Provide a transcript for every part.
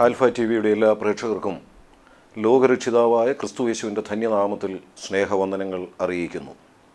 alpha T വിയുടെ എല്ലാ പ്രേക്ഷകർക്കും ലോകരക്ഷിതാവായ ക്രിസ്തുയേശുവിൻ്റെ ധന്യനാമത്തിൽ സ്നേഹവന്ദനങ്ങൾ അറിയിക്കുന്നു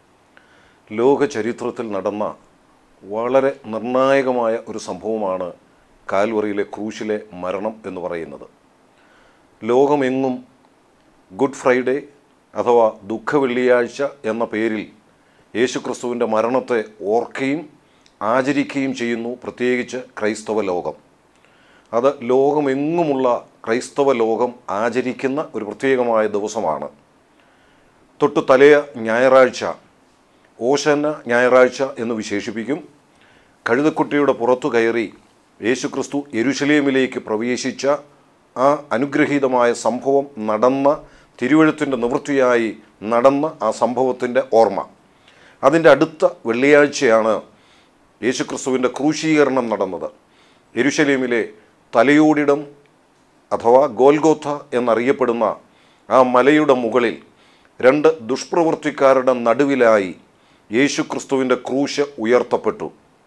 ലോക ചരിത്രത്തിൽ നടന്ന വളരെ നിർണായകമായ ഒരു സംഭവമാണ് കാൽവറിയിലെ ക്രൂശിലെ മരണം എന്ന് പറയുന്നത് ലോകമെങ്ങും ഗുഡ് ഫ്രൈഡേ അഥവാ ദുഃഖവെള്ളിയാഴ്ച എന്ന പേരിൽ യേശുക്രിസ്തുവിൻ്റെ മരണത്തെ ഓർക്കുകയും ആചരിക്കുകയും ചെയ്യുന്നു പ്രത്യേകിച്ച് ക്രൈസ്തവ ലോകം അത് ലോകമെങ്ങുമുള്ള ക്രൈസ്തവ ലോകം ആചരിക്കുന്ന ഒരു പ്രത്യേകമായ ദിവസമാണ് തൊട്ടു തലയ ഞായറാഴ്ച ഓശന്ന ഞായറാഴ്ച എന്ന് വിശേഷിപ്പിക്കും കഴുതക്കുട്ടിയുടെ പുറത്തു കയറി യേശുക്രിസ്തു യെരുശലേമിലേക്ക് പ്രവേശിച്ച ആ അനുഗ്രഹീതമായ സംഭവം നടന്ന തിരുവഴുത്തിൻ്റെ നിവൃത്തിയായി നടന്ന ആ സംഭവത്തിൻ്റെ ഓർമ്മ അതിൻ്റെ അടുത്ത വെള്ളിയാഴ്ചയാണ് യേശുക്രിസ്തുവിൻ്റെ ക്രൂശീകരണം നടന്നത് യെരുശലേമിലെ തലയോടിടം അഥവാ ഗോൽഗോഥ എന്നറിയപ്പെടുന്ന ആ മലയുടെ മുകളിൽ രണ്ട് ദുഷ്പ്രവൃത്തിക്കാരുടെ നടുവിലായി യേശുക്രിസ്തുവിൻ്റെ ക്രൂശ് ഉയർത്തപ്പെട്ടു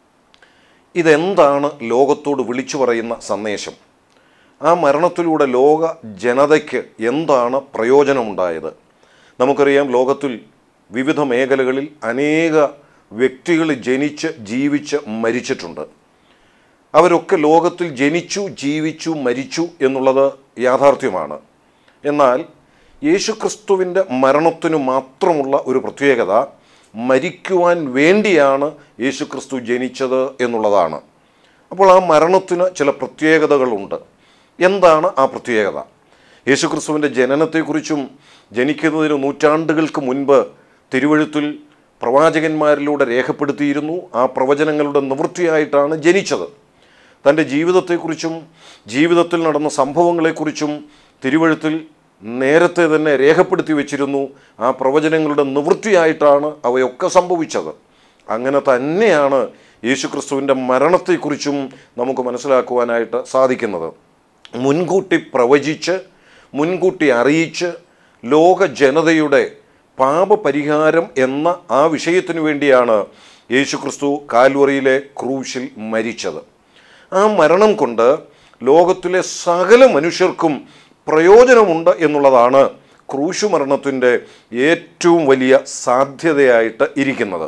ഇതെന്താണ് ലോകത്തോട് വിളിച്ചു പറയുന്ന സന്ദേശം ആ മരണത്തിലൂടെ ലോക ജനതയ്ക്ക് എന്താണ് പ്രയോജനമുണ്ടായത് നമുക്കറിയാം ലോകത്തിൽ വിവിധ മേഖലകളിൽ അനേക വ്യക്തികൾ ജനിച്ച് ജീവിച്ച് മരിച്ചിട്ടുണ്ട് അവരൊക്കെ ലോകത്തിൽ ജനിച്ചു ജീവിച്ചു മരിച്ചു എന്നുള്ളത് യാഥാർത്ഥ്യമാണ് എന്നാൽ യേശുക്രിസ്തുവിൻ്റെ മരണത്തിനു മാത്രമുള്ള ഒരു പ്രത്യേകത മരിക്കുവാൻ വേണ്ടിയാണ് യേശുക്രിസ്തു ജനിച്ചത് എന്നുള്ളതാണ് അപ്പോൾ ആ മരണത്തിന് ചില പ്രത്യേകതകളുണ്ട് എന്താണ് ആ പ്രത്യേകത യേശുക്രിസ്തുവിൻ്റെ ജനനത്തെക്കുറിച്ചും ജനിക്കുന്നതിന് നൂറ്റാണ്ടുകൾക്ക് മുൻപ് തിരുവഴുത്തിൽ പ്രവാചകന്മാരിലൂടെ രേഖപ്പെടുത്തിയിരുന്നു ആ പ്രവചനങ്ങളുടെ നിവൃത്തിയായിട്ടാണ് ജനിച്ചത് തൻ്റെ ജീവിതത്തെക്കുറിച്ചും ജീവിതത്തിൽ നടന്ന സംഭവങ്ങളെക്കുറിച്ചും തിരുവഴുത്തിൽ നേരത്തെ തന്നെ രേഖപ്പെടുത്തി വച്ചിരുന്നു ആ പ്രവചനങ്ങളുടെ നിവൃത്തിയായിട്ടാണ് അവയൊക്കെ സംഭവിച്ചത് അങ്ങനെ തന്നെയാണ് യേശുക്രിസ്തുവിൻ്റെ മരണത്തെക്കുറിച്ചും നമുക്ക് മനസ്സിലാക്കുവാനായിട്ട് സാധിക്കുന്നത് മുൻകൂട്ടി പ്രവചിച്ച് മുൻകൂട്ടി അറിയിച്ച് ലോക ജനതയുടെ പാപപരിഹാരം എന്ന ആ വിഷയത്തിനു വേണ്ടിയാണ് യേശുക്രിസ്തു കാൽവറിയിലെ ക്രൂശിൽ മരിച്ചത് ആ മരണം കൊണ്ട് ലോകത്തിലെ സകല മനുഷ്യർക്കും പ്രയോജനമുണ്ട് എന്നുള്ളതാണ് ക്രൂശു മരണത്തിൻ്റെ ഏറ്റവും വലിയ സാധ്യതയായിട്ട് ഇരിക്കുന്നത്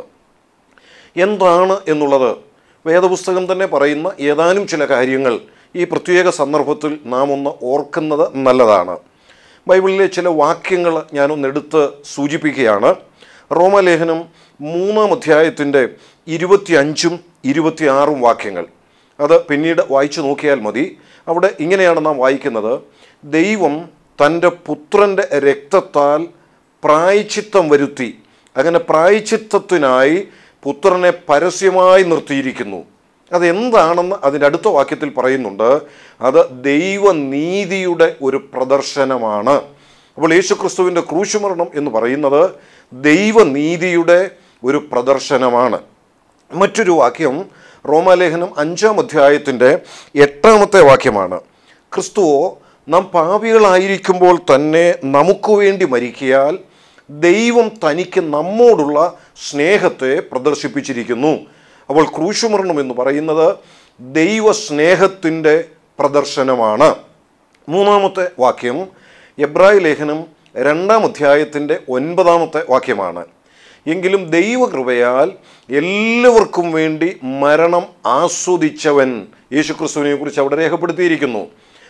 എന്താണ് എന്നുള്ളത് വേദപുസ്തകം തന്നെ പറയുന്ന ഏതാനും ചില കാര്യങ്ങൾ ഈ പ്രത്യേക സന്ദർഭത്തിൽ നാം ഒന്ന് ഓർക്കുന്നത് നല്ലതാണ് ബൈബിളിലെ ചില വാക്യങ്ങൾ ഞാനൊന്ന് എടുത്ത് സൂചിപ്പിക്കുകയാണ് റോമലേഖനം മൂന്നാം അധ്യായത്തിൻ്റെ ഇരുപത്തിയഞ്ചും ഇരുപത്തിയാറും വാക്യങ്ങൾ അത് പിന്നീട് വായിച്ചു നോക്കിയാൽ മതി അവിടെ ഇങ്ങനെയാണ് നാം വായിക്കുന്നത് ദൈവം തൻ്റെ പുത്രൻ്റെ രക്തത്താൽ പ്രായച്ചിത്തം വരുത്തി അങ്ങനെ പ്രായച്ചിത്തത്തിനായി പുത്രനെ പരസ്യമായി നിർത്തിയിരിക്കുന്നു അതെന്താണെന്ന് അതിൻ്റെ അടുത്ത വാക്യത്തിൽ പറയുന്നുണ്ട് അത് ദൈവനീതിയുടെ ഒരു പ്രദർശനമാണ് അപ്പോൾ യേശുക്രിസ്തുവിൻ്റെ ക്രൂശുമരണം എന്ന് പറയുന്നത് ദൈവനീതിയുടെ ഒരു പ്രദർശനമാണ് മറ്റൊരു വാക്യം റോമാലേഖനം അഞ്ചാം അധ്യായത്തിൻ്റെ എട്ടാമത്തെ വാക്യമാണ് ക്രിസ്തുവോ നാം പാപികളായിരിക്കുമ്പോൾ തന്നെ നമുക്ക് വേണ്ടി മരിക്കിയാൽ ദൈവം തനിക്ക് നമ്മോടുള്ള സ്നേഹത്തെ പ്രദർശിപ്പിച്ചിരിക്കുന്നു അപ്പോൾ ക്രൂശുമരണം എന്ന് പറയുന്നത് ദൈവസ്നേഹത്തിൻ്റെ പ്രദർശനമാണ് മൂന്നാമത്തെ വാക്യം എബ്രായ ലേഖനം രണ്ടാം അധ്യായത്തിൻ്റെ ഒൻപതാമത്തെ വാക്യമാണ് എങ്കിലും ദൈവകൃപയാൽ എല്ലാവർക്കും വേണ്ടി മരണം ആസ്വദിച്ചവൻ യേശുക്രിസ്തുവിനെ കുറിച്ച് അവിടെ രേഖപ്പെടുത്തിയിരിക്കുന്നു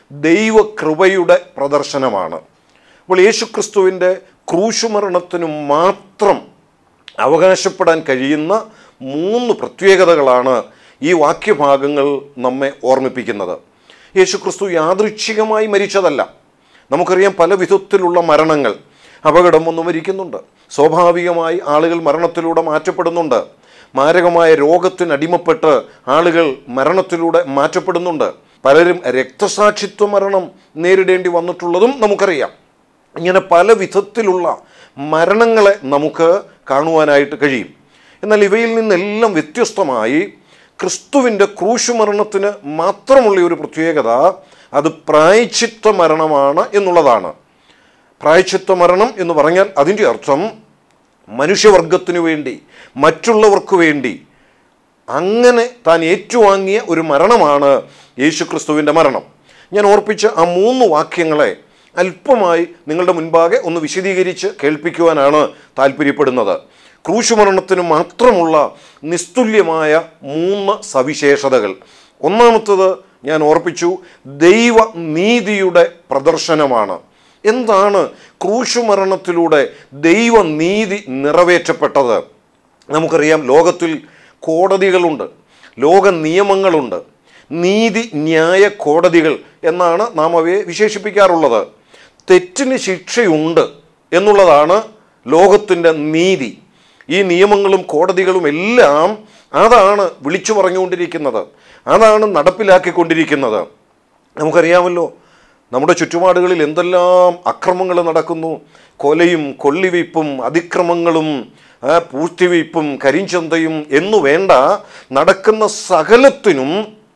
ദൈവകൃപയുടെ പ്രദർശനമാണ് അപ്പോൾ യേശുക്രിസ്തുവിൻ്റെ ക്രൂശുമരണത്തിനു മാത്രം അവകാശപ്പെടാൻ കഴിയുന്ന മൂന്ന് പ്രത്യേകതകളാണ് ഈ വാക്യഭാഗങ്ങൾ നമ്മെ ഓർമ്മിപ്പിക്കുന്നത് യേശുക്രിസ്തു യാദൃച്ഛികമായി മരിച്ചതല്ല നമുക്കറിയാം പല വിധത്തിലുള്ള മരണങ്ങൾ അപകടം വന്നു മരിക്കുന്നുണ്ട് സ്വാഭാവികമായി ആളുകൾ മരണത്തിലൂടെ മാറ്റപ്പെടുന്നുണ്ട് മാരകമായ രോഗത്തിനടിമപ്പെട്ട് ആളുകൾ മരണത്തിലൂടെ മാറ്റപ്പെടുന്നുണ്ട് പലരും രക്തസാക്ഷിത്വ മരണം നേരിടേണ്ടി വന്നിട്ടുള്ളതും നമുക്കറിയാം ഇങ്ങനെ പല വിധത്തിലുള്ള മരണങ്ങളെ നമുക്ക് കാണുവാനായിട്ട് കഴിയും എന്നാൽ ഇവയിൽ നിന്നെല്ലാം വ്യത്യസ്തമായി ക്രിസ്തുവിൻ്റെ ക്രൂശുമരണത്തിന് മാത്രമുള്ള ഒരു പ്രത്യേകത അത് പ്രായച്ചിത്ത മരണമാണ് എന്നുള്ളതാണ് പ്രായച്ചിത്ത മരണം എന്ന് പറഞ്ഞാൽ അതിൻ്റെ അർത്ഥം മനുഷ്യവർഗത്തിനു വേണ്ടി മറ്റുള്ളവർക്ക് വേണ്ടി അങ്ങനെ താൻ ഏറ്റുവാങ്ങിയ ഒരു മരണമാണ് യേശുക്രിസ്തുവിൻ്റെ മരണം ഞാൻ ഓർപ്പിച്ച ആ മൂന്ന് വാക്യങ്ങളെ അല്പമായി നിങ്ങളുടെ മുൻപാകെ ഒന്ന് വിശദീകരിച്ച് കേൾപ്പിക്കുവാനാണ് താല്പര്യപ്പെടുന്നത് ക്രൂശുമരണത്തിന് മാത്രമുള്ള നിസ്തുല്യമായ മൂന്ന് സവിശേഷതകൾ ഒന്നാമത്തത് ഞാൻ ഓർപ്പിച്ചു ദൈവനീതിയുടെ പ്രദർശനമാണ് എന്താണ് ക്രൂശുമരണത്തിലൂടെ ദൈവനീതി നിറവേറ്റപ്പെട്ടത് നമുക്കറിയാം ലോകത്തിൽ കോടതികളുണ്ട് ലോക നിയമങ്ങളുണ്ട് നീതി ന്യായ കോടതികൾ എന്നാണ് നാം അവയെ വിശേഷിപ്പിക്കാറുള്ളത് തെറ്റിന് ശിക്ഷയുണ്ട് എന്നുള്ളതാണ് ലോകത്തിൻ്റെ നീതി ഈ നിയമങ്ങളും കോടതികളും എല്ലാം അതാണ് വിളിച്ചു പറഞ്ഞുകൊണ്ടിരിക്കുന്നത് അതാണ് നടപ്പിലാക്കിക്കൊണ്ടിരിക്കുന്നത് നമുക്കറിയാമല്ലോ നമ്മുടെ ചുറ്റുപാടുകളിൽ എന്തെല്ലാം അക്രമങ്ങൾ നടക്കുന്നു കൊലയും കൊള്ളിവയ്പ്പും അതിക്രമങ്ങളും ആ, പൂഴ്ത്തിവയ്പ്പും കരിഞ്ചന്തയും എന്നു വേണ്ട നടക്കുന്ന സകലത്തിനും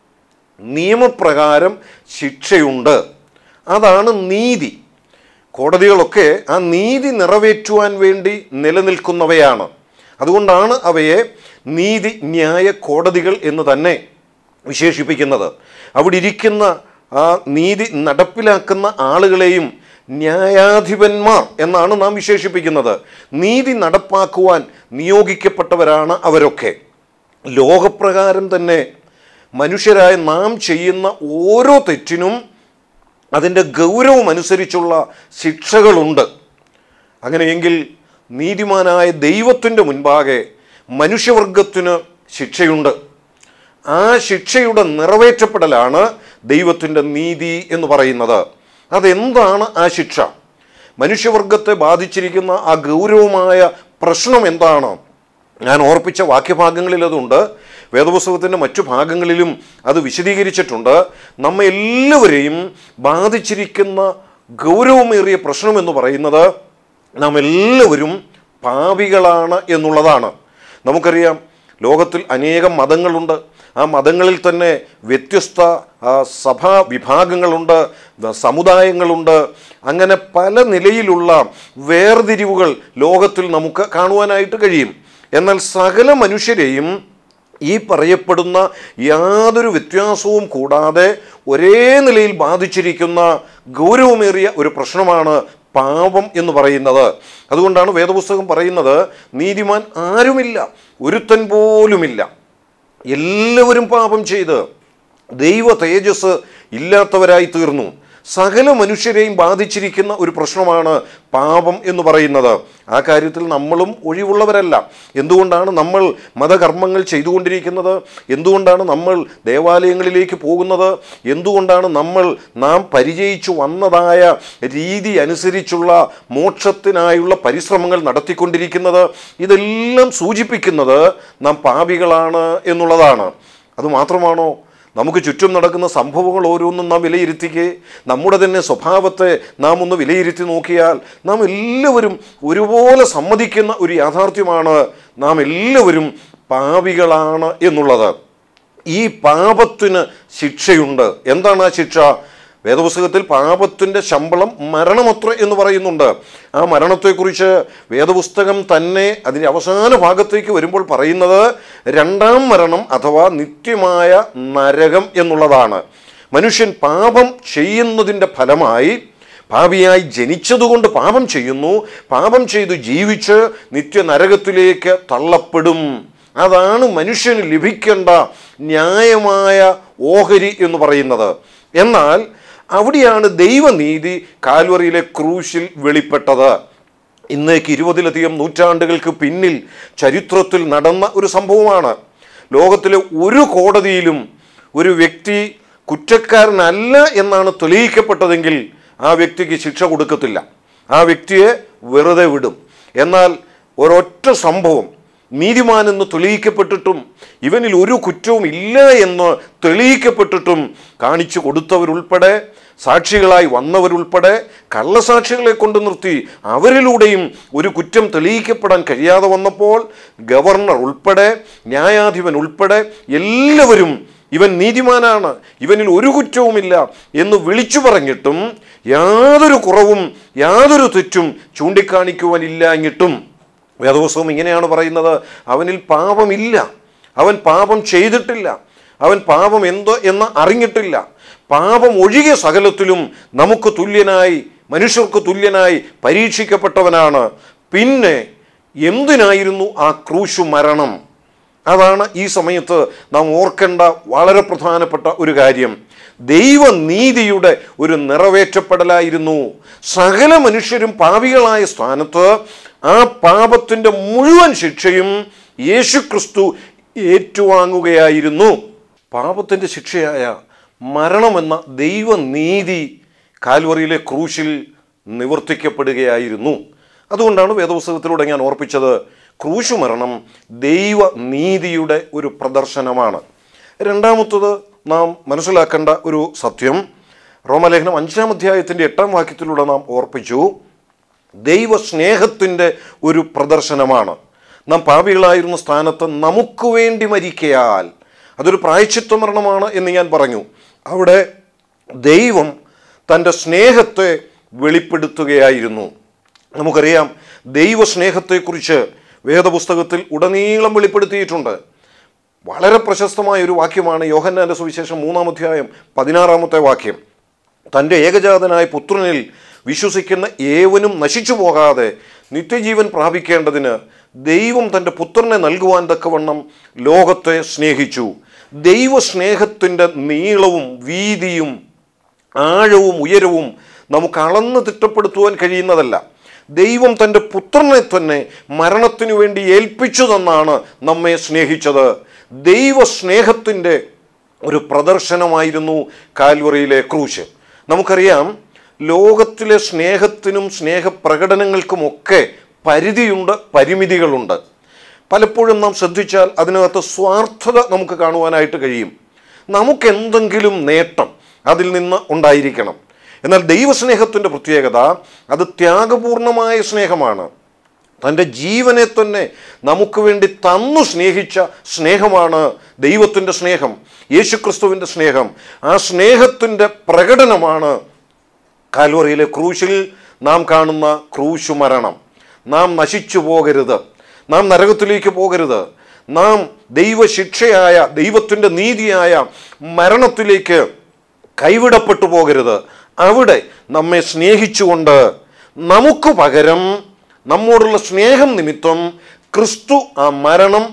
നിയമപ്രകാരം ശിക്ഷയുണ്ട് അതാണ് നീതി കോടതികളൊക്കെ ആ നീതി നിറവേറ്റുവാൻ വേണ്ടി നിലനിൽക്കുന്നവയാണ് അതുകൊണ്ടാണ് അവയെ നീതി ന്യായ കോടതികൾ എന്ന് തന്നെ വിശേഷിപ്പിക്കുന്നത് അവിടെ ഇരിക്കുന്ന ആ നീതി നടപ്പിലാക്കുന്ന ആളുകളെയും ന്യായാധിപന്മാർ എന്നാണ് നാം വിശേഷിപ്പിക്കുന്നത് നീതി നടപ്പാക്കുവാൻ നിയോഗിക്കപ്പെട്ടവരാണ് അവരൊക്കെ ലോകപ്രകാരം തന്നെ മനുഷ്യരായ നാം ചെയ്യുന്ന ഓരോ തെറ്റിനും അതിൻ്റെ ഗൗരവം അനുസരിച്ചുള്ള ശിക്ഷകളുണ്ട് അങ്ങനെയെങ്കിൽ നീതിമാനായ ദൈവത്തിൻ്റെ മുൻപാകെ മനുഷ്യവർഗത്തിന് ശിക്ഷയുണ്ട് ആ ശിക്ഷയുടെ നിറവേറ്റപ്പെടലാണ് ദൈവത്തിൻ്റെ നീതി എന്ന് പറയുന്നത് അതെന്താണ് ആ ശിക്ഷ മനുഷ്യവർഗത്തെ ബാധിച്ചിരിക്കുന്ന ആ ഗൗരവമായ പ്രശ്നം എന്താണ് ഞാൻ ഓർപ്പിച്ച വാക്യഭാഗങ്ങളിൽ അതുണ്ട് വേദപുസ്തകത്തിൻ്റെ മറ്റു ഭാഗങ്ങളിലും അത് വിശദീകരിച്ചിട്ടുണ്ട് നമ്മെ എല്ലാവരെയും ബാധിച്ചിരിക്കുന്ന ഗൗരവമേറിയ പ്രശ്നം എന്ന് പറയുന്നത് നാം എല്ലാവരും പാപികളാണ് എന്നുള്ളതാണ് നമുക്കറിയാം ലോകത്തിൽ അനേകം മതങ്ങളുണ്ട് ആ മതങ്ങളിൽ തന്നെ വ്യത്യസ്ത ആ, സഭാ വിഭാഗങ്ങളുണ്ട് വ- സമുദായങ്ങളുണ്ട് അങ്ങനെ പല നിലയിലുള്ള വേർതിരിവുകൾ ലോകത്തിൽ നമുക്ക് കാണുവാനായിട്ട് കഴിയും എന്നാൽ സകല മനുഷ്യരെയും ഈ പറയപ്പെടുന്ന യാതൊരു വ്യത്യാസവും കൂടാതെ ഒരേ നിലയിൽ ബാധിച്ചിരിക്കുന്ന ഗൗരവമേറിയ ഒരു പ്രശ്നമാണ് പാപം എന്ന് പറയുന്നത് അതുകൊണ്ടാണ് വേദപുസ്തകം പറയുന്നത് നീതിമാൻ ആരുമില്ല ഒരുത്തൻ പോലുമില്ല എല്ലാവരും പാപം ചെയ്ത് ദൈവ തേജസ് ഇല്ലാത്തവരായി തീർന്നു സകല മനുഷ്യരെയും ബാധിച്ചിരിക്കുന്ന ഒരു പ്രശ്നമാണ് പാപം എന്ന് പറയുന്നത് ആ കാര്യത്തിൽ നമ്മളും ഒഴിവുള്ളവരല്ല എന്തുകൊണ്ടാണ് നമ്മൾ മതകർമ്മങ്ങൾ ചെയ്തുകൊണ്ടിരിക്കുന്നത് എന്തുകൊണ്ടാണ് നമ്മൾ ദേവാലയങ്ങളിലേക്ക് പോകുന്നത് എന്തുകൊണ്ടാണ് നമ്മൾ നാം പരിചയിച്ചു വന്നതായ രീതി അനുസരിച്ചുള്ള മോക്ഷത്തിനായുള്ള പരിശ്രമങ്ങൾ നടത്തിക്കൊണ്ടിരിക്കുന്നത് ഇതെല്ലാം സൂചിപ്പിക്കുന്നത് നാം പാപികളാണ് എന്നുള്ളതാണ് അതുമാത്രമാണോ നമുക്ക് ചുറ്റും നടക്കുന്ന സംഭവങ്ങൾ ഓരോന്നും നാം വിലയിരുത്തിക്കേ നമ്മുടെ തന്നെ സ്വഭാവത്തെ നാം ഒന്ന് വിലയിരുത്തി നോക്കിയാൽ നാം എല്ലാവരും ഒരുപോലെ സമ്മതിക്കുന്ന ഒരു യാഥാർത്ഥ്യമാണ് നാം എല്ലാവരും പാപികളാണ് എന്നുള്ളത് ഈ പാപത്തിന് ശിക്ഷയുണ്ട് എന്താണ് ആ ശിക്ഷ വേദപുസ്തകത്തിൽ പാപത്തിൻ്റെ ശമ്പളം മരണമത്ര എന്ന് പറയുന്നുണ്ട് ആ മരണത്തെക്കുറിച്ച് വേദപുസ്തകം തന്നെ അതിൻ്റെ അവസാന ഭാഗത്തേക്ക് വരുമ്പോൾ പറയുന്നത് രണ്ടാം മരണം അഥവാ നിത്യമായ നരകം എന്നുള്ളതാണ് മനുഷ്യൻ പാപം ചെയ്യുന്നതിൻ്റെ ഫലമായി പാപിയായി ജനിച്ചതുകൊണ്ട് പാപം ചെയ്യുന്നു പാപം ചെയ്തു ജീവിച്ച് നിത്യനരകത്തിലേക്ക് തള്ളപ്പെടും അതാണ് മനുഷ്യന് ലഭിക്കേണ്ട ന്യായമായ ഓഹരി എന്ന് പറയുന്നത് എന്നാൽ അവിടെയാണ് ദൈവനീതി കാൽവറിയിലെ ക്രൂശിൽ വെളിപ്പെട്ടത് ഇന്നേക്ക് ഇരുപതിലധികം നൂറ്റാണ്ടുകൾക്ക് പിന്നിൽ ചരിത്രത്തിൽ നടന്ന ഒരു സംഭവമാണ് ലോകത്തിലെ ഒരു കോടതിയിലും ഒരു വ്യക്തി കുറ്റക്കാരനല്ല എന്നാണ് തെളിയിക്കപ്പെട്ടതെങ്കിൽ ആ വ്യക്തിക്ക് ശിക്ഷ കൊടുക്കത്തില്ല ആ വ്യക്തിയെ വെറുതെ വിടും എന്നാൽ ഒരൊറ്റ സംഭവം നീതിമാനെന്ന് തെളിയിക്കപ്പെട്ടിട്ടും ഇവനിൽ ഒരു കുറ്റവും ഇല്ല എന്ന് തെളിയിക്കപ്പെട്ടിട്ടും കാണിച്ചു കൊടുത്തവരുൾപ്പെടെ സാക്ഷികളായി വന്നവരുൾപ്പെടെ കള്ളസാക്ഷികളെ കൊണ്ട് നിർത്തി അവരിലൂടെയും ഒരു കുറ്റം തെളിയിക്കപ്പെടാൻ കഴിയാതെ വന്നപ്പോൾ ഗവർണർ ഉൾപ്പെടെ ന്യായാധിപൻ ഉൾപ്പെടെ എല്ലാവരും ഇവൻ നീതിമാനാണ് ഇവനിൽ ഒരു കുറ്റവുമില്ല എന്ന് വിളിച്ചു പറഞ്ഞിട്ടും യാതൊരു കുറവും യാതൊരു തെറ്റും ചൂണ്ടിക്കാണിക്കുവാനില്ലാഞ്ഞിട്ടും വേദപുസ്തകം ഇങ്ങനെയാണ് പറയുന്നത് അവനിൽ പാപമില്ല അവൻ പാപം ചെയ്തിട്ടില്ല അവൻ പാപം എന്തോ എന്ന് അറിഞ്ഞിട്ടില്ല പാപം ഒഴികെ സകലത്തിലും നമുക്ക് തുല്യനായി മനുഷ്യർക്ക് തുല്യനായി പരീക്ഷിക്കപ്പെട്ടവനാണ് പിന്നെ എന്തിനായിരുന്നു ആ ക്രൂശു മരണം അതാണ് ഈ സമയത്ത് നാം ഓർക്കേണ്ട വളരെ പ്രധാനപ്പെട്ട ഒരു കാര്യം ദൈവനീതിയുടെ ഒരു നിറവേറ്റപ്പെടലായിരുന്നു സകല മനുഷ്യരും പാപികളായ സ്ഥാനത്ത് ആ പാപത്തിൻ്റെ മുഴുവൻ ശിക്ഷയും യേശുക്രിസ്തു ഏറ്റുവാങ്ങുകയായിരുന്നു പാപത്തിൻ്റെ ശിക്ഷയായ മരണമെന്ന ദൈവനീതി കാൽവറിയിലെ ക്രൂശിൽ നിവർത്തിക്കപ്പെടുകയായിരുന്നു അതുകൊണ്ടാണ് വേദപുസ്തകത്തിലൂടെ ഞാൻ ഓർപ്പിച്ചത് ക്രൂശു മരണം ദൈവനീതിയുടെ ഒരു പ്രദർശനമാണ് രണ്ടാമത്തത് നാം മനസ്സിലാക്കേണ്ട ഒരു സത്യം റോമലേഖനം അഞ്ചാം അധ്യായത്തിൻ്റെ എട്ടാം വാക്യത്തിലൂടെ നാം ഓർപ്പിച്ചു ദൈവസ്നേഹത്തിൻ്റെ ഒരു പ്രദർശനമാണ് നാം പാപികളായിരുന്ന സ്ഥാനത്ത് നമുക്ക് വേണ്ടി മരിക്കയാൽ അതൊരു പ്രായച്ചിത്വ മരണമാണ് എന്ന് ഞാൻ പറഞ്ഞു അവിടെ ദൈവം തൻ്റെ സ്നേഹത്തെ വെളിപ്പെടുത്തുകയായിരുന്നു നമുക്കറിയാം ദൈവസ്നേഹത്തെക്കുറിച്ച് വേദപുസ്തകത്തിൽ ഉടനീളം വെളിപ്പെടുത്തിയിട്ടുണ്ട് വളരെ പ്രശസ്തമായ ഒരു വാക്യമാണ് യോഹന്നാൻ്റെ സുവിശേഷം മൂന്നാം അധ്യായം പതിനാറാമത്തെ വാക്യം തൻ്റെ ഏകജാതനായ പുത്രനിൽ വിശ്വസിക്കുന്ന ഏവനും നശിച്ചു പോകാതെ നിത്യജീവൻ പ്രാപിക്കേണ്ടതിന് ദൈവം തൻ്റെ പുത്രനെ നൽകുവാൻ തക്കവണ്ണം ലോകത്തെ സ്നേഹിച്ചു ദൈവസ്നേഹത്തിൻ്റെ നീളവും വീതിയും ആഴവും ഉയരവും നമുക്ക് അളന്ന് തിട്ടപ്പെടുത്തുവാൻ കഴിയുന്നതല്ല ദൈവം തൻ്റെ പുത്രനെ തന്നെ മരണത്തിനു വേണ്ടി ഏൽപ്പിച്ചു തന്നാണ് നമ്മെ സ്നേഹിച്ചത് ദൈവസ്നേഹത്തിൻ്റെ ഒരു പ്രദർശനമായിരുന്നു കാൽവറിയിലെ ക്രൂശ് നമുക്കറിയാം ലോകത്തിലെ സ്നേഹത്തിനും സ്നേഹപ്രകടനങ്ങൾക്കുമൊക്കെ പരിധിയുണ്ട് പരിമിതികളുണ്ട് പലപ്പോഴും നാം ശ്രദ്ധിച്ചാൽ അതിനകത്ത് സ്വാർത്ഥത നമുക്ക് കാണുവാനായിട്ട് കഴിയും നമുക്ക് എന്തെങ്കിലും നേട്ടം അതിൽ നിന്ന് ഉണ്ടായിരിക്കണം എന്നാൽ ദൈവസ്നേഹത്തിൻ്റെ പ്രത്യേകത അത് ത്യാഗപൂർണമായ സ്നേഹമാണ് തൻ്റെ ജീവനെ തന്നെ നമുക്ക് വേണ്ടി തന്നു സ്നേഹിച്ച സ്നേഹമാണ് ദൈവത്തിൻ്റെ സ്നേഹം യേശുക്രിസ്തുവിൻ്റെ സ്നേഹം ആ സ്നേഹത്തിൻ്റെ പ്രകടനമാണ് കാൽവറിയിലെ ക്രൂശിൽ നാം കാണുന്ന ക്രൂശു മരണം നാം നശിച്ചു പോകരുത് നാം നരകത്തിലേക്ക് പോകരുത് നാം ദൈവശിക്ഷയായ ദൈവത്തിൻ്റെ നീതിയായ മരണത്തിലേക്ക് കൈവിടപ്പെട്ടു പോകരുത് അവിടെ നമ്മെ സ്നേഹിച്ചുകൊണ്ട് നമുക്ക് പകരം നമ്മോടുള്ള സ്നേഹം നിമിത്തം ക്രിസ്തു ആ മരണം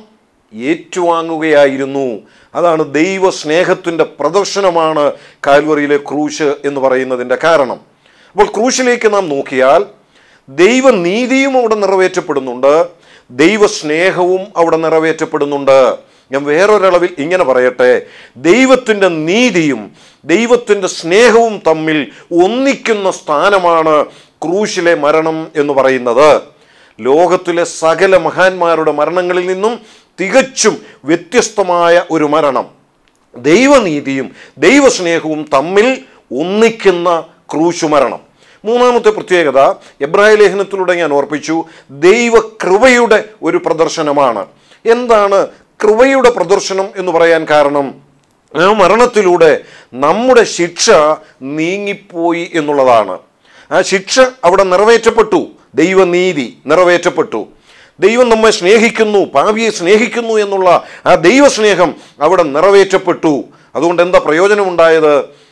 ഏറ്റുവാങ്ങുകയായിരുന്നു അതാണ് ദൈവ സ്നേഹത്തിൻ്റെ പ്രദർശനമാണ് കാൽവറിയിലെ ക്രൂശ് എന്ന് പറയുന്നതിൻ്റെ കാരണം അപ്പോൾ ക്രൂശിലേക്ക് നാം നോക്കിയാൽ ദൈവനീതിയും അവിടെ നിറവേറ്റപ്പെടുന്നുണ്ട് ദൈവസ്നേഹവും അവിടെ നിറവേറ്റപ്പെടുന്നുണ്ട് ഞാൻ വേറൊരളവിൽ ഇങ്ങനെ പറയട്ടെ ദൈവത്തിൻ്റെ നീതിയും ദൈവത്തിൻ്റെ സ്നേഹവും തമ്മിൽ ഒന്നിക്കുന്ന സ്ഥാനമാണ് ക്രൂശിലെ മരണം എന്ന് പറയുന്നത് ലോകത്തിലെ സകല മഹാന്മാരുടെ മരണങ്ങളിൽ നിന്നും തികച്ചും വ്യത്യസ്തമായ ഒരു മരണം ദൈവനീതിയും ദൈവസ്നേഹവും തമ്മിൽ ഒന്നിക്കുന്ന ക്രൂശു മരണം മൂന്നാമത്തെ പ്രത്യേകത എബ്രായ ലേഖനത്തിലൂടെ ഞാൻ ഓർപ്പിച്ചു ദൈവകൃപയുടെ ഒരു പ്രദർശനമാണ് എന്താണ് കൃപയുടെ പ്രദർശനം എന്ന് പറയാൻ കാരണം ആ മരണത്തിലൂടെ നമ്മുടെ ശിക്ഷ നീങ്ങിപ്പോയി എന്നുള്ളതാണ് ആ ശിക്ഷ അവിടെ നിറവേറ്റപ്പെട്ടു ദൈവനീതി നിറവേറ്റപ്പെട്ടു ദൈവം നമ്മെ സ്നേഹിക്കുന്നു പാപിയെ സ്നേഹിക്കുന്നു എന്നുള്ള ആ ദൈവസ്നേഹം അവിടെ നിറവേറ്റപ്പെട്ടു അതുകൊണ്ട് എന്താ പ്രയോജനമുണ്ടായത്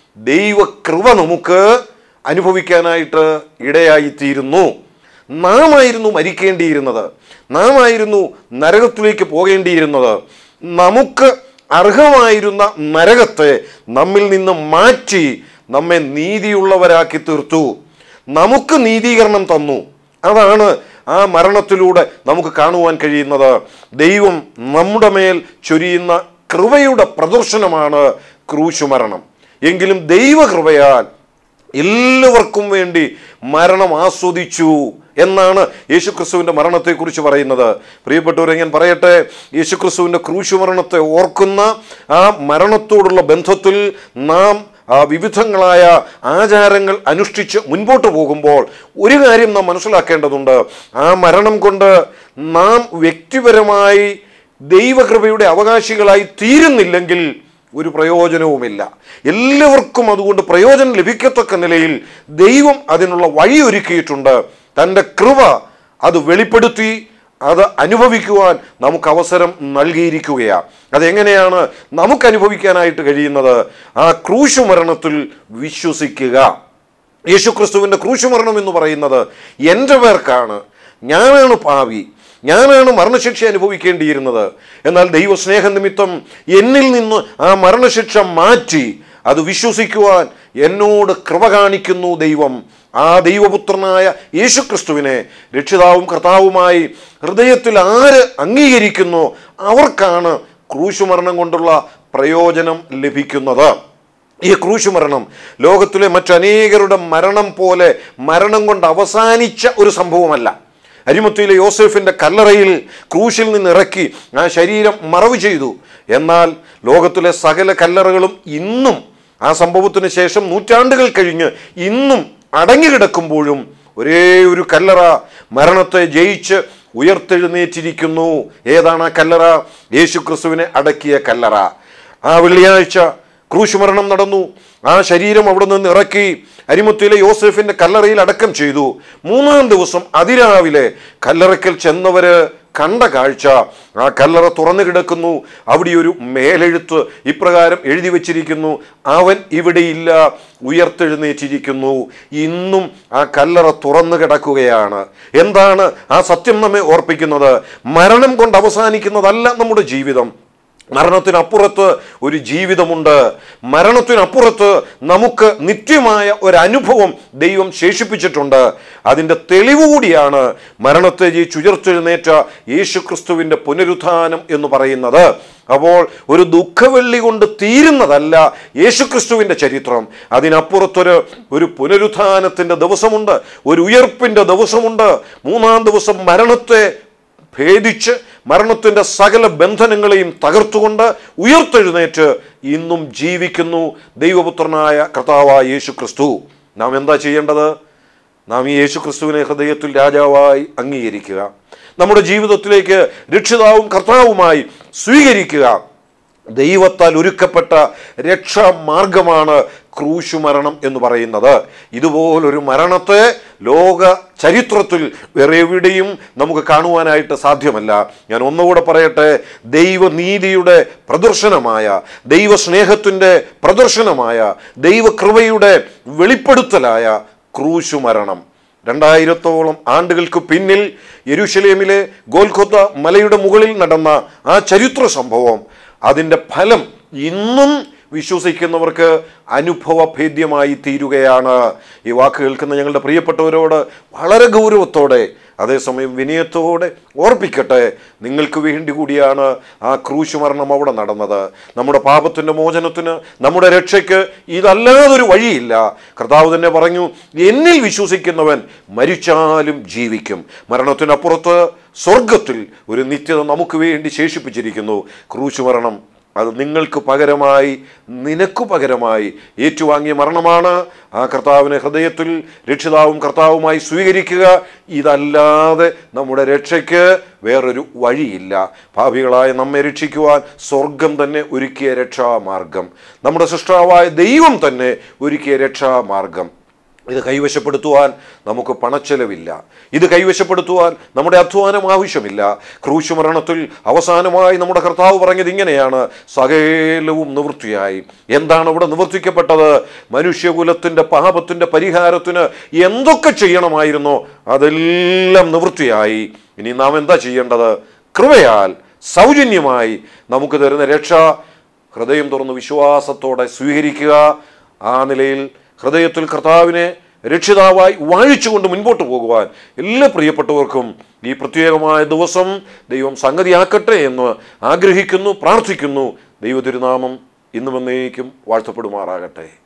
ദൈവകൃപ നമുക്ക് അനുഭവിക്കാനായിട്ട് ഇടയായിത്തീരുന്നു നാം ആയിരുന്നു മരിക്കേണ്ടിയിരുന്നത് നാം ആയിരുന്നു നരകത്തിലേക്ക് പോകേണ്ടിയിരുന്നത് നമുക്ക് അർഹമായിരുന്ന നരകത്തെ നമ്മിൽ നിന്ന് മാറ്റി നമ്മെ നീതിയുള്ളവരാക്കി തീർത്തു നമുക്ക് നീതീകരണം തന്നു അതാണ് ആ മരണത്തിലൂടെ നമുക്ക് കാണുവാൻ കഴിയുന്നത് ദൈവം നമ്മുടെ മേൽ ചൊരിയുന്ന കൃപയുടെ പ്രദർശനമാണ് ക്രൂശു മരണം എങ്കിലും ദൈവകൃപയാൽ എല്ലാവർക്കും വേണ്ടി മരണം ആസ്വദിച്ചു എന്നാണ് യേശുക്രിസ്തുവിൻ്റെ മരണത്തെക്കുറിച്ച് പറയുന്നത് പ്രിയപ്പെട്ടവരെ ഞാൻ പറയട്ടെ യേശുക്രിസ്തുവിൻ്റെ ക്രൂശു മരണത്തെ ഓർക്കുന്ന ആ മരണത്തോടുള്ള ബന്ധത്തിൽ നാം ആ വിവിധങ്ങളായ ആചാരങ്ങൾ അനുഷ്ഠിച്ച് മുൻപോട്ട് പോകുമ്പോൾ ഒരു കാര്യം നാം മനസ്സിലാക്കേണ്ടതുണ്ട് ആ മരണം കൊണ്ട് നാം വ്യക്തിപരമായി ദൈവകൃപയുടെ അവകാശികളായി തീരുന്നില്ലെങ്കിൽ ഒരു പ്രയോജനവുമില്ല എല്ലാവർക്കും അതുകൊണ്ട് പ്രയോജനം ലഭിക്കത്തക്ക നിലയിൽ ദൈവം അതിനുള്ള വഴി ഒരുക്കിയിട്ടുണ്ട് തൻ്റെ കൃപ അത് വെളിപ്പെടുത്തി അത് അനുഭവിക്കുവാൻ നമുക്ക് അവസരം നൽകിയിരിക്കുകയാണ് അതെങ്ങനെയാണ് നമുക്ക് അനുഭവിക്കാനായിട്ട് കഴിയുന്നത് ആ ക്രൂശു മരണത്തിൽ വിശ്വസിക്കുക യേശുക്രിസ്തുവിൻ്റെ ക്രൂശുമരണം എന്ന് പറയുന്നത് എൻ്റെ പേർക്കാണ് ഞാനാണ് പാവി ഞാനാണ് മരണശിക്ഷ അനുഭവിക്കേണ്ടിയിരുന്നത് എന്നാൽ ദൈവസ്നേഹ നിമിത്തം എന്നിൽ നിന്ന് ആ മരണശിക്ഷ മാറ്റി അത് വിശ്വസിക്കുവാൻ എന്നോട് കൃപ കാണിക്കുന്നു ദൈവം ആ ദൈവപുത്രനായ യേശുക്രിസ്തുവിനെ രക്ഷിതാവും കർത്താവുമായി ഹൃദയത്തിൽ ആര് അംഗീകരിക്കുന്നു അവർക്കാണ് ക്രൂശുമരണം കൊണ്ടുള്ള പ്രയോജനം ലഭിക്കുന്നത് ഈ ക്രൂശ് മരണം ലോകത്തിലെ മറ്റനേകരുടെ മരണം പോലെ മരണം കൊണ്ട് അവസാനിച്ച ഒരു സംഭവമല്ല അരിമത്തിയിലെ യോസെഫിൻ്റെ കല്ലറയിൽ ക്രൂശിൽ നിന്ന് ഇറക്കി ആ ശരീരം മറവ് ചെയ്തു എന്നാൽ ലോകത്തിലെ സകല കല്ലറകളും ഇന്നും ആ സംഭവത്തിന് ശേഷം നൂറ്റാണ്ടുകൾ കഴിഞ്ഞ് ഇന്നും അടങ്ങിക്കിടക്കുമ്പോഴും ഒരേ ഒരു കല്ലറ മരണത്തെ ജയിച്ച് ഉയർത്തെഴുന്നേറ്റിരിക്കുന്നു ഏതാണ് ആ കല്ലറ യേശു ക്രിസ്തുവിനെ അടക്കിയ കല്ലറ ആ വെള്ളിയാഴ്ച ക്രൂശ് മരണം നടന്നു ആ ശരീരം അവിടെ നിന്ന് ഇറക്കി അരിമുത്തിയിലെ യോസെഫിന്റെ കല്ലറയിൽ അടക്കം ചെയ്തു മൂന്നാം ദിവസം അതിരാവിലെ കല്ലറയ്ക്കൽ ചെന്നവര് കണ്ട കാഴ്ച ആ കല്ലറ തുറന്നു കിടക്കുന്നു അവിടെ ഒരു മേലെഴുത്ത് ഇപ്രകാരം എഴുതി വച്ചിരിക്കുന്നു അവൻ ഇവിടെയില്ല ഉയർത്തെഴുന്നേറ്റിരിക്കുന്നു ഇന്നും ആ കല്ലറ തുറന്നു കിടക്കുകയാണ് എന്താണ് ആ സത്യം നമ്മെ ഓർപ്പിക്കുന്നത് മരണം കൊണ്ട് അവസാനിക്കുന്നതല്ല നമ്മുടെ ജീവിതം മരണത്തിനപ്പുറത്ത് ഒരു ജീവിതമുണ്ട് മരണത്തിനപ്പുറത്ത് നമുക്ക് നിത്യമായ ഒരു അനുഭവം ദൈവം ശേഷിപ്പിച്ചിട്ടുണ്ട് അതിൻ്റെ തെളിവ് കൂടിയാണ് മരണത്തെ ജയിച്ചുയർത്തെഴുന്നേറ്റ യേശു ക്രിസ്തുവിൻ്റെ പുനരുത്ഥാനം എന്ന് പറയുന്നത് അപ്പോൾ ഒരു ദുഃഖവെള്ളി കൊണ്ട് തീരുന്നതല്ല യേശുക്രിസ്തുവിൻ്റെ ചരിത്രം അതിനപ്പുറത്തൊരു ഒരു പുനരുത്ഥാനത്തിൻ്റെ ദിവസമുണ്ട് ഒരു ഉയർപ്പിൻ്റെ ദിവസമുണ്ട് മൂന്നാം ദിവസം മരണത്തെ ഭേദിച്ച് മരണത്തിൻ്റെ സകല ബന്ധനങ്ങളെയും തകർത്തുകൊണ്ട് ഉയർത്തെഴുന്നേറ്റ് ഇന്നും ജീവിക്കുന്നു ദൈവപുത്രനായ കർത്താവായ യേശു ക്രിസ്തു നാം എന്താ ചെയ്യേണ്ടത് നാം ഈ യേശു ക്രിസ്തുവിനെ ഹൃദയത്തിൽ രാജാവായി അംഗീകരിക്കുക നമ്മുടെ ജീവിതത്തിലേക്ക് രക്ഷിതാവും കർത്താവുമായി സ്വീകരിക്കുക ദൈവത്താൽ ഒരുക്കപ്പെട്ട രക്ഷാമാർഗമാണ് ക്രൂശു മരണം എന്ന് പറയുന്നത് ഇതുപോലൊരു മരണത്തെ ലോക ചരിത്രത്തിൽ വേറെ എവിടെയും നമുക്ക് കാണുവാനായിട്ട് സാധ്യമല്ല ഞാൻ ഒന്നുകൂടെ പറയട്ടെ ദൈവനീതിയുടെ പ്രദർശനമായ ദൈവസ്നേഹത്തിൻ്റെ പ്രദർശനമായ ദൈവകൃപയുടെ വെളിപ്പെടുത്തലായ ക്രൂശു മരണം രണ്ടായിരത്തോളം ആണ്ടുകൾക്ക് പിന്നിൽ യെരുശലേമിലെ ഗോൽഖൊത്ത മലയുടെ മുകളിൽ നടന്ന ആ ചരിത്ര സംഭവം അതിൻ്റെ ഫലം ഇന്നും വിശ്വസിക്കുന്നവർക്ക് അനുഭവഭേദ്യമായി തീരുകയാണ് ഈ വാക്ക് കേൾക്കുന്ന ഞങ്ങളുടെ പ്രിയപ്പെട്ടവരോട് വളരെ ഗൗരവത്തോടെ അതേസമയം വിനയത്തോടെ ഓർപ്പിക്കട്ടെ നിങ്ങൾക്ക് വേണ്ടി കൂടിയാണ് ആ ക്രൂശ് മരണം അവിടെ നടന്നത് നമ്മുടെ പാപത്തിൻ്റെ മോചനത്തിന് നമ്മുടെ രക്ഷയ്ക്ക് ഇതല്ലാതൊരു വഴിയില്ല കർത്താവ് തന്നെ പറഞ്ഞു എന്നിൽ വിശ്വസിക്കുന്നവൻ മരിച്ചാലും ജീവിക്കും മരണത്തിനപ്പുറത്ത് സ്വർഗത്തിൽ ഒരു നിത്യത നമുക്ക് വേണ്ടി ശേഷിപ്പിച്ചിരിക്കുന്നു ക്രൂശ് മരണം അത് നിങ്ങൾക്ക് പകരമായി നിനക്കു പകരമായി ഏറ്റുവാങ്ങിയ മരണമാണ് ആ കർത്താവിനെ ഹൃദയത്തിൽ രക്ഷിതാവും കർത്താവുമായി സ്വീകരിക്കുക ഇതല്ലാതെ നമ്മുടെ രക്ഷയ്ക്ക് വേറൊരു വഴിയില്ല ഭാവികളായ നമ്മെ രക്ഷിക്കുവാൻ സ്വർഗം തന്നെ ഒരുക്കിയ രക്ഷാമാർഗം നമ്മുടെ സൃഷ്ടാവായ ദൈവം തന്നെ ഒരുക്കിയ രക്ഷാമാർഗം ഇത് കൈവശപ്പെടുത്തുവാൻ നമുക്ക് പണച്ചെലവില്ല ഇത് കൈവശപ്പെടുത്തുവാൻ നമ്മുടെ അധ്വാനം ആവശ്യമില്ല ക്രൂശ് മരണത്തിൽ അവസാനമായി നമ്മുടെ കർത്താവ് പറഞ്ഞത് ഇങ്ങനെയാണ് സകലവും നിവൃത്തിയായി എന്താണ് ഇവിടെ നിവർത്തിക്കപ്പെട്ടത് മനുഷ്യകുലത്തിൻ്റെ പാപത്തിൻ്റെ പരിഹാരത്തിന് എന്തൊക്കെ ചെയ്യണമായിരുന്നോ അതെല്ലാം നിവൃത്തിയായി ഇനി നാം എന്താ ചെയ്യേണ്ടത് കൃപയാൽ സൗജന്യമായി നമുക്ക് തരുന്ന രക്ഷ ഹൃദയം തുറന്ന് വിശ്വാസത്തോടെ സ്വീകരിക്കുക ആ നിലയിൽ ഹൃദയത്തിൽ കർത്താവിനെ രക്ഷിതാവായി വാഴിച്ചുകൊണ്ട് മുൻപോട്ട് പോകുവാൻ എല്ലാ പ്രിയപ്പെട്ടവർക്കും ഈ പ്രത്യേകമായ ദിവസം ദൈവം സംഗതിയാക്കട്ടെ എന്ന് ആഗ്രഹിക്കുന്നു പ്രാർത്ഥിക്കുന്നു ദൈവ തിരുനാമം ഇന്നും എന്നേക്കും വാഴ്ത്തപ്പെടുമാറാകട്ടെ